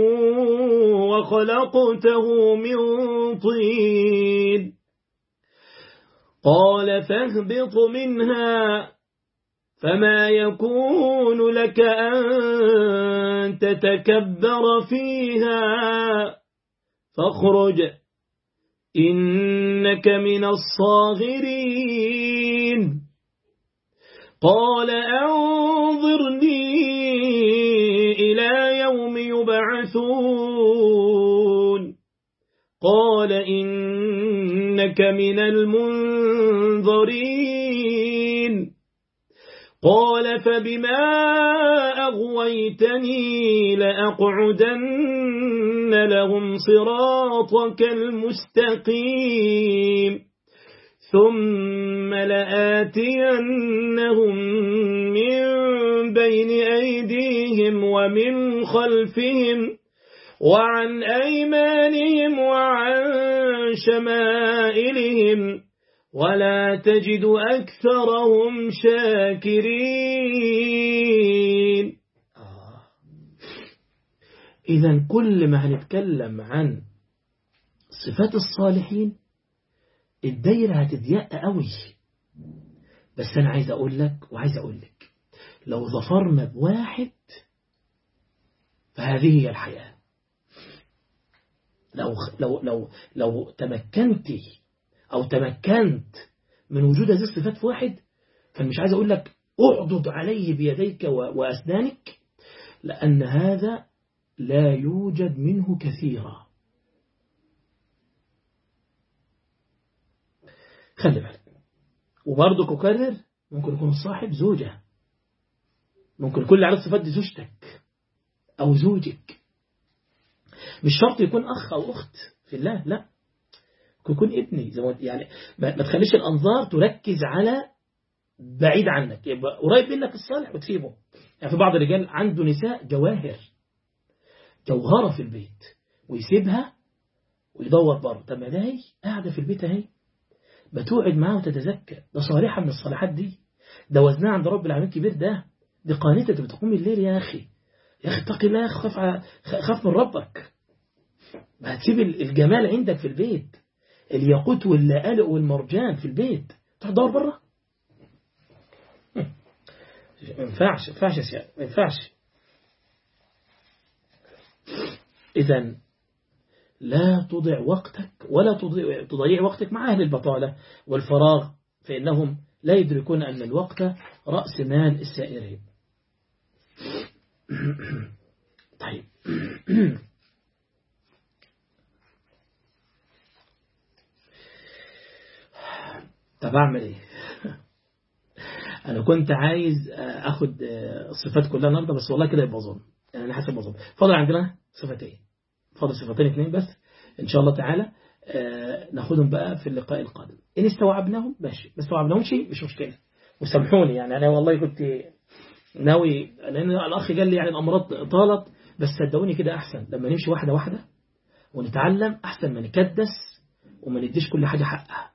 وخلقته من طين قال فاهبط منها فما يكون لك أن تتكبر فيها فاخرج إنك من الصاغرين قال أنظرني إلى يوم يبعثون قال إنك من المنظرين قال فبما أغويتني لأقعدن لهم صراطك المستقيم ثم لآتينهم من بين أيديهم ومن خلفهم وعن أيمانهم وعن شمائلهم ولا تجد أكثرهم شاكرين آه. إذا كل ما هنتكلم عن صفات الصالحين الدايرة هتضيق قوي بس أنا عايز أقول لك وعايز أقول لك لو ظفرنا بواحد فهذه هي الحياة لو لو لو لو تمكنت أو تمكنت من وجود هذه الصفات في واحد فأنا مش عايز أقول لك اعضد عليه بيديك وأسنانك لأن هذا لا يوجد منه كثيرا خلي بالك وبرضه أكرر ممكن يكون الصاحب زوجة ممكن كل على الصفات دي زوجتك أو زوجك مش شرط يكون أخ أو أخت في الله لا يكون ابني زي ما يعني ما تخليش الأنظار تركز على بعيد عنك يبقى قريب منك الصالح وتسيبه يعني في بعض الرجال عنده نساء جواهر جوهرة في البيت ويسيبها ويدور بره طب ما ده هي قاعدة في البيت اهي بتوعد معاه وتتزكى ده صالحة من الصالحات دي ده وزنها عند رب العالمين كبير ده دي قانتة بتقوم الليل يا أخي يا أخي اتقي الله خاف خاف من ربك ما هتسيب الجمال عندك في البيت الياقوت واللآلئ والمرجان في البيت تدور بره ما ينفعش ما ينفعش يا ما ينفعش إذا لا تضيع وقتك ولا تضيع وقتك مع أهل البطالة والفراغ فإنهم لا يدركون أن الوقت رأس مال السائرين طيب طب أعمل إيه أنا كنت عايز أخد الصفات كلها النهارده بس والله كده يبقى ظلم يعني حسب ما ظلم فاضل عندنا صفتين فاضل صفتين اثنين بس إن شاء الله تعالى ناخدهم بقى في اللقاء القادم إن استوعبناهم ماشي ما استوعبناهمش مش مشكلة وسامحوني يعني أنا والله كنت ناوي لأن الأخ قال لي يعني الأمراض طالت بس صدقوني كده أحسن لما نمشي واحدة واحدة ونتعلم أحسن ما نكدس وما نديش كل حاجة حقها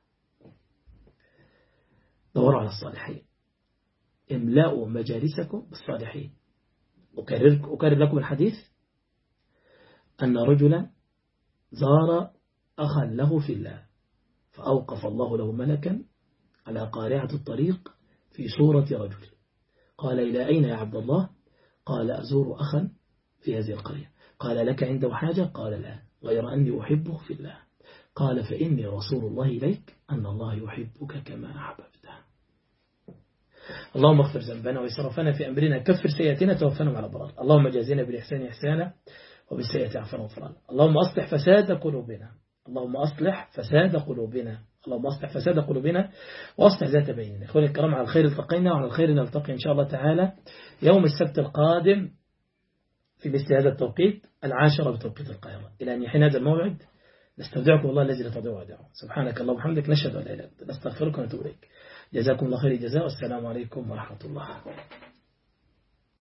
دوروا على الصالحين املأوا مجالسكم بالصالحين أكرر, أكرر لكم الحديث أن رجلا زار أخا له في الله فأوقف الله له ملكا على قارعة الطريق في صورة رجل قال إلى أين يا عبد الله قال أزور أخا في هذه القرية قال لك عنده حاجة قال لا غير أني أحبه في الله قال فإني رسول الله إليك أن الله يحبك كما أحببته اللهم اغفر ذنبنا وإسرافنا في أمرنا كفر سيئاتنا توفنا مع الأبرار اللهم جازينا بالإحسان إحسانا وبالسيئة عفوا وغفرانا اللهم أصلح فساد قلوبنا اللهم أصلح فساد قلوبنا اللهم أصلح فساد قلوبنا وأصلح ذات بيننا إخواني الكرام على الخير التقينا وعلى الخير نلتقي إن شاء الله تعالى يوم السبت القادم في مثل هذا التوقيت العاشرة بتوقيت القاهرة إلى أن يحين هذا الموعد نستودعكم الله الذي لا تضيع ودائعه سبحانك اللهم وبحمدك نشهد أن لا إله إلا أنت نستغفرك ونتوب إليك جزاكم الله خير الجزاء والسلام عليكم ورحمة الله